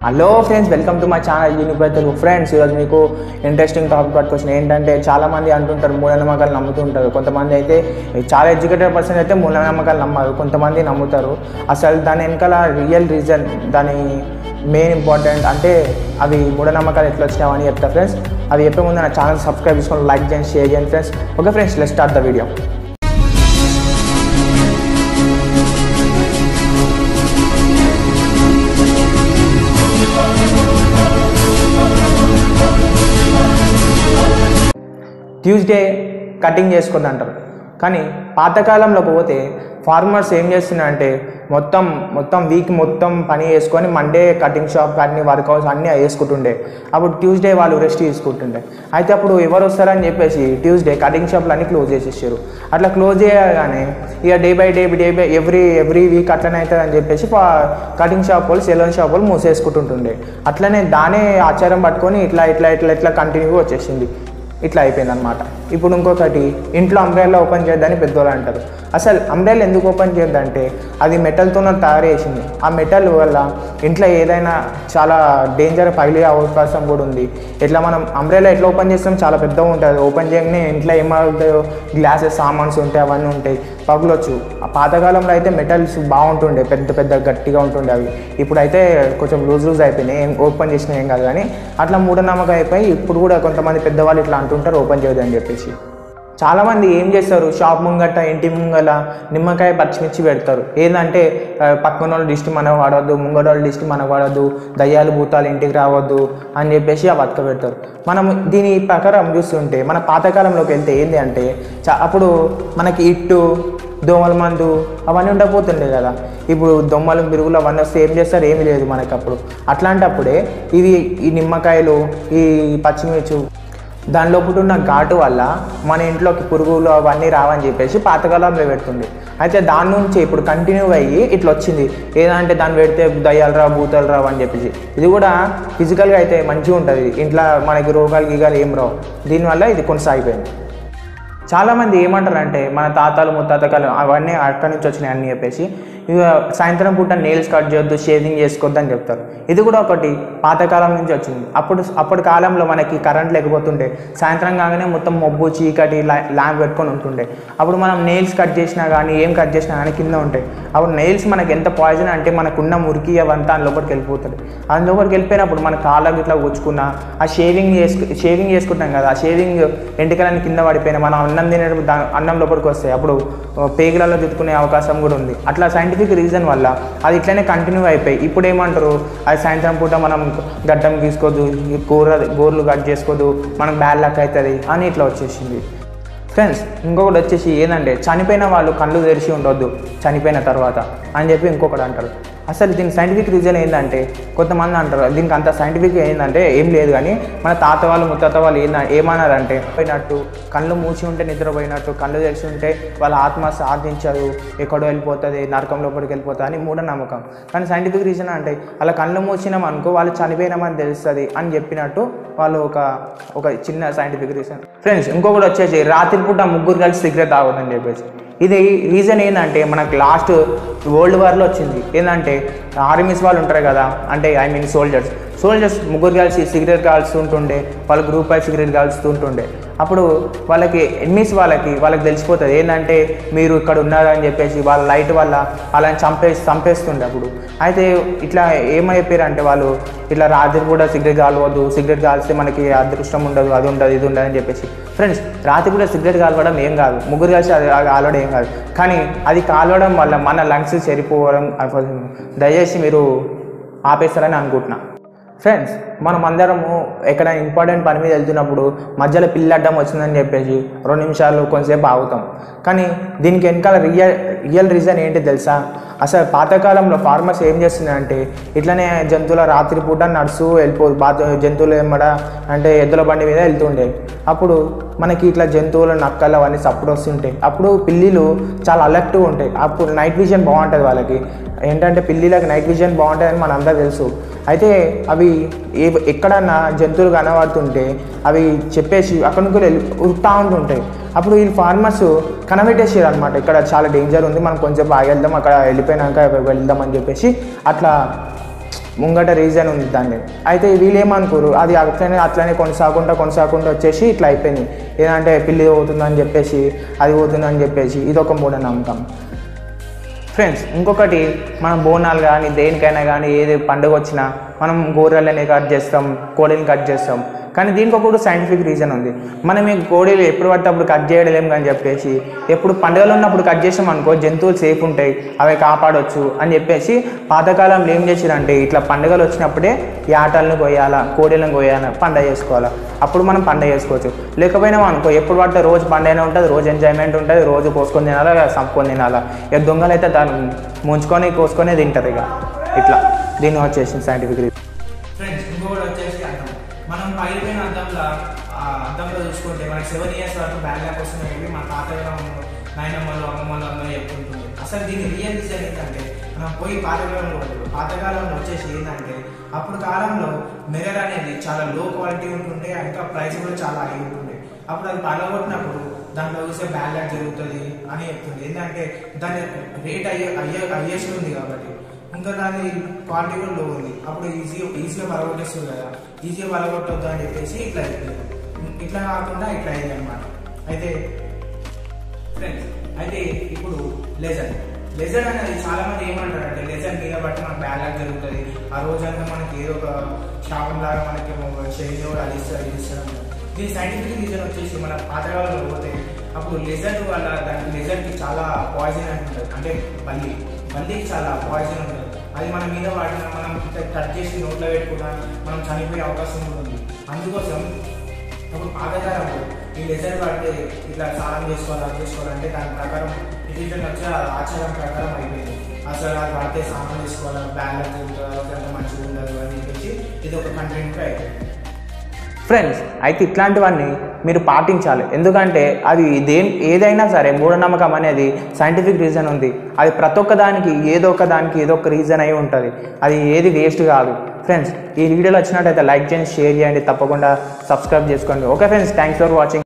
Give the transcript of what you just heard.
Hello friends welcome to my channel యూనిపై Telugu friends ఈరోజు మీకు ఇంట్రెస్టింగ్ టాపిక్ పట్టుకొచ్చిన ఏంటంటే చాలామంది అంటుంటారు మూఢనమ్మకాలు నమ్ముతుంటారు కొంతమంది అయితే చాలా ఎడ్యుకేటెడ్ పర్సన్ అయితే మూఢనమ్మకాలు నమ్మరు కొంతమంది నమ్ముతారు అసలు దాని వెనకాల రియల్ రీజన్ దాని మెయిన్ ఇంపార్టెంట్ అంటే అవి మూఢనమ్మకాలు ఎట్లా వచ్చినావని చెప్తా ఫ్రెండ్స్ అవి చెప్పే ముందు నా ఛానల్ సబ్స్క్రైబ్ చేసుకొని లైక్ చేయండి షేర్ చేయండి friends okay friends let start the video Tuesday cutting చేసుకుంది అంటారు కానీ పాతకాలంలోకి పోతే ఫార్మర్స్ ఏం చేస్తున్నారంటే మొత్తం మొత్తం వీక్ మొత్తం పని చేసుకొని మండే కటింగ్ షాప్ అన్ని వర్కౌట్స్ అన్నీ వేసుకుంటుండే అప్పుడు ట్యూస్డే వాళ్ళు రెస్ట్ తీసుకుంటుండే అయితే అప్పుడు ఎవరు వస్తారని చెప్పేసి ట్యూస్డే కటింగ్ షాప్లు అన్ని క్లోజ్ చేసేసారు అట్లా క్లోజ్ చేయగానే ఇక day by day day by every every week అట్లనే అవుతుంది అని చెప్పేసి కటింగ్ షాప్ వాళ్ళు సెలూన్ షాప్ వాళ్ళు మూసేసుకుంటుంటుండే అట్లనే దానే ఆచారం పట్టుకొని ఇట్లా ఇట్లా ఇట్లా ఇట్లా కంటిన్యూగా వచ్చేసింది ఇట్లా అయిపోయింది అనమాట ఇప్పుడు ఇంకొకటి ఇంట్లో అంబ్రెల్లా ఓపెన్ చేద్దని పెద్దోళ్ళు అంటారు అసలు అంబ్రెల్లా ఎందుకు ఓపెన్ చేయొద్దంటే అది మెటల్తో తయారు చేసింది ఆ మెటల్ వల్ల ఇంట్లో ఏదైనా చాలా డేంజర్ పగిలే అవకాశం కూడా ఉంది ఇట్లా మనం అంబ్రెల్లా ఎట్లా ఓపెన్ చేస్తాం చాలా పెద్దగా ఉంటుంది ఓపెన్ చేయగానే ఇంట్లో ఏమవుతాయో గ్లాసెస్ సామాన్స్ ఉంటాయి అవన్నీ ఉంటాయి పగులొచ్చు ఆ పాతకాలంలో అయితే మెటల్స్ బాగుంటుండే పెద్ద పెద్ద గట్టిగా ఉంటుండే అవి ఇప్పుడైతే కొంచెం లూజ్ లూజ్ అయిపోయినాయి ఏం ఓపెన్ చేసినా ఏం కాదు కానీ అట్లా మూఢనమ్మకం అయిపోయి ఇప్పుడు కూడా కొంతమంది పెద్దవాళ్ళు ఇట్లా అంటుంటారు ఓపెన్ చేయొద్దని చెప్పేసి చాలామంది ఏం చేస్తారు షాప్ ముంగట ఇంటి ముంగల నిమ్మకాయ పచ్చిమిర్చి పెడతారు ఏంటంటే ఆ, పక్కన వాళ్ళ దిష్టి మనకు వాడవద్దు ముంగట వాళ్ళ దిష్టి మనకు వాడవద్దు దయ్యాలు భూతాలు ఇంటికి రావద్దు అని చెప్పేసి ఆ బతక పెడతారు మనం దీని ప్రకారం చూస్తుంటే మన పాతకాలంలోకి వెళ్తే ఏంటి అంటే చా అప్పుడు మనకి ఇట్టు దోమల మందు అవన్నీ ఉండకపోతుండే కదా ఇప్పుడు దొమ్మలు మిరుగులు అవన్నీ వస్తే ఏం చేస్తారు ఏమీ లేదు మనకి అప్పుడు అట్లాంటప్పుడే ఇవి ఈ నిమ్మకాయలు ఈ పచ్చిమిర్చి దాని లోపల ఉన్న ఘాటు వల్ల మన ఇంట్లోకి పురుగులు అవన్నీ రావని చెప్పేసి పాతకాలంలో పెడుతుంది అయితే దాని నుంచి ఇప్పుడు కంటిన్యూ అయ్యి ఇట్లా వచ్చింది ఏదంటే దాన్ని పెడితే దయ్యాలు రావు భూతాలు రావు అని చెప్పేసి ఇది కూడా ఫిజికల్గా అయితే మంచిగా ఉంటుంది ఇంట్లో మనకి రోగాలు గీగాలు ఏం రావు దీనివల్ల ఇది కొనసాగిపోయింది చాలామంది ఏమంటారంటే మన తాతలు ముత్తాతకాలు అవన్నీ అక్కడి నుంచి వచ్చినాయి అని చెప్పేసి ఇక సాయంత్రం పూట నెయిల్స్ కట్ చేయొద్దు షేవింగ్ చేసుకోవద్దు అని చెప్తారు ఇది కూడా ఒకటి పాతకాలం నుంచి వచ్చింది అప్పుడు అప్పటి కాలంలో మనకి కరెంట్ లేకపోతుండే సాయంత్రం కాగానే మొత్తం మొబ్బు చీకటి లా- ల్యాంప్ పెట్టుకొని ఉంటుండే అప్పుడు మనం నెయిల్స్ కట్ చేసినా కానీ ఏం కట్ చేసినా కానీ కింద ఉంటాయి అప్పుడు నెయిల్స్ మనకి ఎంత పాయిజన్ అంటే మనకున్న మురికి అవంతా అందులో లోపలికి వెళ్ళిపోతుంది అందులో లోపలికి వెళ్ళిపోయినప్పుడు మన కాళ్ళకి ఇట్లా గుచ్చుకున్నా ఆ షేవింగ్ చేసుకు షేవింగ్ చేసుకుంటాం కదా ఆ షేవింగ్ ఎంటికలని కింద పడిపోయినా మనం అన్నం తినేటప్పుడు దా- అన్నం లోపలికి వస్తాయి అప్పుడు ఆ, పేగులలో చుట్టుకునే అవకాశం కూడా ఉంది అట్లా సైంటిఫిక్ రీజన్ వల్ల అది ఇట్లనే కంటిన్యూ అయిపోయి ఇప్పుడు ఏమంటారు అది సాయంత్రం పూట మనం గడ్డం తీసుకోవద్దు ఈ కూర గోర్లు కట్ చేసుకోవద్దు మనకు బ్యాడ్ లక్ అవుతుంది అని ఇట్లా వచ్చేసింది ఫ్రెండ్స్ ఇంకొకటి వచ్చేసి ఏంటంటే చనిపోయిన వాళ్ళు కళ్ళు తెరిచి ఉండొద్దు చనిపోయిన తర్వాత అని చెప్పి ఇంకొకటి అంటారు అసలు దీని సైంటిఫిక్ రీజన్ ఏంటంటే కొంతమంది అంటారు దీనికి అంత సైంటిఫిక్ ఏంటంటే ఏం లేదు కానీ మన తాత వాళ్ళు ముత్తాత వాళ్ళు ఏంద ఏమన్నారంటే పోయినట్టు కళ్ళు మూసి ఉంటే నిద్రపోయినట్టు కళ్ళు తెరిచి ఉంటే వాళ్ళ ఆత్మ సాధించదు ఎక్కడో వెళ్ళిపోతుంది నరకం లోపలికి వెళ్ళిపోతుంది అని మూఢనమ్మకం కానీ సైంటిఫిక్ రీజన్ అంటే అలా కళ్ళు మూసినాం అనుకో వాళ్ళు చనిపోయినామని తెలుస్తుంది అని చెప్పినట్టు వాళ్ళు ఒక ఒక చిన్న సైంటిఫిక్ రీజన్ ఫ్రెండ్స్ ఇంకొకటి వచ్చేసి రాత్రిపూట ముగ్గురు కలిసి సిగరెట్ తాగొద్దని చెప్పేసి ఇది రీజన్ ఏంటంటే మనకు లాస్ట్ వరల్డ్ వార్లో వచ్చింది ఏంటంటే ఆర్మీస్ వాళ్ళు ఉంటారు కదా అంటే ఐ మీన్ సోల్జర్స్ సోల్జర్స్ ముగ్గురు కలిసి సిగరెట్ కాల్స్తుంటుండే వాళ్ళ గ్రూప్ అయి సిగరెట్ కాల్స్తుంటుండే అప్పుడు వాళ్ళకి ఎన్మిస్ వాళ్ళకి వాళ్ళకి తెలిసిపోతుంది ఏంటంటే మీరు ఇక్కడ ఉన్నారని చెప్పేసి వాళ్ళ లైట్ వల్ల వాళ్ళని చంపేసి చంపేస్తుండే అప్పుడు అయితే ఇట్లా ఏమైపోయారంటే వాళ్ళు ఇట్లా రాత్రి కూడా సిగరెట్ కాలవద్దు సిగరెట్ కాల్స్తే మనకి అదృష్టం ఉండదు అది ఉండదు ఇది ఉండదు అని చెప్పేసి ఫ్రెండ్స్ రాత్రి కూడా సిగరెట్ కాలవడం ఏం కాదు ముగ్గురు కలిసి అది అది కాలవడం ఏం కాదు కానీ అది కాలవడం వల్ల మన లంగ్స్ చెరిపోవడం దయచేసి మీరు ఆపేస్తారని అనుకుంటున్నా ఫ్రెండ్స్ మనం అందరము ఎక్కడ ఇంపార్టెంట్ పని మీద వెళ్తున్నప్పుడు మధ్యలో పిల్లి అడ్డం వచ్చిందని చెప్పేసి రెండు నిమిషాలు కొంతసేపు ఆగుతాం కానీ దీనికి వెనకాల రియల్ రియల్ రీజన్ ఏంటి తెలుసా అసలు పాతకాలంలో ఫార్మర్స్ ఏం చేస్తున్నారంటే ఇట్లనే జంతువుల రాత్రిపూట నడుస్తూ వెళ్ళిపో బాత జంతువులు ఏమడ అంటే ఎద్దుల బండి మీద వెళ్తుండే అప్పుడు మనకి ఇట్లా జంతువులు నక్కలు అవన్నీ సప్పుడు వస్తుంటాయి అప్పుడు పిల్లిలు చాలా అలర్ట్గా ఉంటాయి అప్పుడు నైట్ విజన్ బాగుంటుంది వాళ్ళకి ఏంటంటే పిల్లిలకు నైట్ విజన్ బాగుంటుందని మనందరూ తెలుసు అయితే అవి ఏ ఎక్కడన్నా జంతువులు కనబడుతుంటే అవి చెప్పేసి అక్కడ నుంచి వెళ్ళి ఉరుకుతా ఉంటుంటాయి అప్పుడు వీళ్ళు ఫార్మర్స్ కనబెట్టేసారు అనమాట ఇక్కడ చాలా డేంజర్ ఉంది మనం కొంచెం ఆగి వెళ్దాం అక్కడ వెళ్ళిపోయినాక వెళ్దాం అని చెప్పేసి అట్లా ముంగట రీజన్ ఉంది దాన్ని అయితే వీళ్ళు ఏమనుకోరు అది అట్లనే అట్లనే కొనసాగుంటా కొనసాగుంటా వచ్చేసి ఇట్లా అయిపోయింది ఏదంటే పిల్లి పోతుందని చెప్పేసి అది పోతుందని చెప్పేసి ఇది ఒక మూఢనమ్మకం ఫ్రెండ్స్ ఇంకొకటి మనం బోనాలు కానీ దేనికైనా కానీ ఏది పండుగ వచ్చినా మనం గోరెలని కట్ చేస్తాం కోడిని కట్ చేస్తాం కానీ దీనికి ఒక సైంటిఫిక్ రీజన్ ఉంది మనం ఈ కోడీలు ఎప్పుడు పడితే అప్పుడు కట్ చేయలేం అని చెప్పేసి ఎప్పుడు పండుగలు ఉన్నప్పుడు కట్ చేసాం అనుకో జంతువులు సేఫ్ ఉంటాయి అవి కాపాడొచ్చు అని చెప్పేసి పాతకాలంలో ఏం చేసారంటే ఇట్లా పండుగలు వచ్చినప్పుడే ఈ ఆటలను కొయ్యాలా కోడీలను కొయ్యాలా పండగ చేసుకోవాలా అప్పుడు మనం పండగ చేసుకోవచ్చు లేకపోయినా అనుకో ఎప్పుడు పడితే రోజు పండుగనే ఉంటుంది రోజు ఎంజాయ్మెంట్ ఉంటుంది రోజు కోసుకొని తినాలా సంపుకొని తినాలా ఇక దొంగలు అయితే దాన్ని ముంచుకొని కోసుకొని తింటారు ఇక ఇట్లా దీన్ని వచ్చేసి సైంటిఫిక్ రీజన్ ఫ్రెండ్స్ ఇంకొకటి వచ్చేసి అర్థం మనం పగిలిపోయిన అద్దంలో ఆ అద్దంలో చూసుకుంటే మనకి సెవెన్ ఇయర్స్ వరకు బ్యాడ్ ల్యాక్ వస్తుందని చెప్పి మన తాతగారు నాయనమ్మలు అమ్మమ్మలు అందరూ చెప్పుకుంటుంది అసలు దీని రియల్ రీజన్ ఏంటంటే మనం పోయి పాతకాలంలో ఉంటుంది పాతకాలంలో వచ్చేసి ఏంటంటే అప్పుడు కాలంలో మిర్రర్ అనేది చాలా లో క్వాలిటీ ఉంటుండే ఇంకా ప్రైస్ కూడా చాలా హై ఉంటుండే అప్పుడు అది పగలగొట్టినప్పుడు దాంట్లో చూస్తే బ్యాడ్ ల్యాక్ జరుగుతుంది అని చెప్తుంది ఏంటంటే దాని రేట్ అయ్యే అయ్యే అయ్యేసి ఉంది కాబట్టి ఇంకా దాని క్వాలిటీ కూడా లో ఉంది అప్పుడు ఈజీ ఈజీగా పలగొట్టేస్తుంది కదా ఈజీగా పలగొట్టొద్దు అని చెప్పేసి ఇట్లా అయిపోయింది ఇట్లా కాకుండా ఇట్లా అయింది అనమాట అయితే ఫ్రెండ్స్ అయితే ఇప్పుడు లెజర్ లెజర్ అనేది చాలా మంది ఏమంటారు అంటే లెజర్ మీద బట్టి మనకు బ్యాడ్ లక్ జరుగుతుంది ఆ రోజంతా మనకి ఏదో ఒక శాపం లాగా మనకి శరీరం కూడా అది ఇస్తారు ఇది ఇస్తారు అంటారు. దీని సైంటిఫిక్ రీజన్ వచ్చేసి మన పాతకాలంలో పోతే అప్పుడు లెజర్ వల్ల దానికి లెజర్కి చాలా పాయిజన్ అంటుంటుంది అంటే బల్లి బల్లికి చాలా పాయిజన్ ఉంటుంది అది మన మీద వాడిన మనం కట్ చేసి నోట్లో పెట్టుకున్నా మనం చనిపోయే అవకాశం కూడా ఉంది అందుకోసం అప్పుడు పాతకాలంలో ఈ లెజర్ పడితే ఇట్లా స్నానం చేసుకోవాలి అది చేసుకోవాలంటే దాని ప్రకారం రిలీజన్ వచ్చే ఆ ఆచారం ప్రకారం అయిపోయింది అసలు అది పడితే స్నానం చేసుకోవాలి బ్యాలెన్స్ ఉంటుంది మంచిగా ఉండదు అని చెప్పేసి ఇది ఒక కంటెంట్ అయిపోయింది ఫ్రెండ్స్ అయితే ఇట్లాంటివన్నీ మీరు పాటించాలి ఎందుకంటే అది దేని ఏదైనా సరే మూఢనమ్మకం అనేది సైంటిఫిక్ రీజన్ ఉంది అది ప్రతి ఒక్క దానికి ఏదో ఒక దానికి ఏదో ఒక రీజన్ అయి ఉంటుంది అది ఏది వేస్ట్ కాదు ఫ్రెండ్స్ ఈ వీడియోలో వచ్చినట్టయితే లైక్ చేయండి షేర్ చేయండి తప్పకుండా సబ్స్క్రైబ్ చేసుకోండి okay friends thanks for watching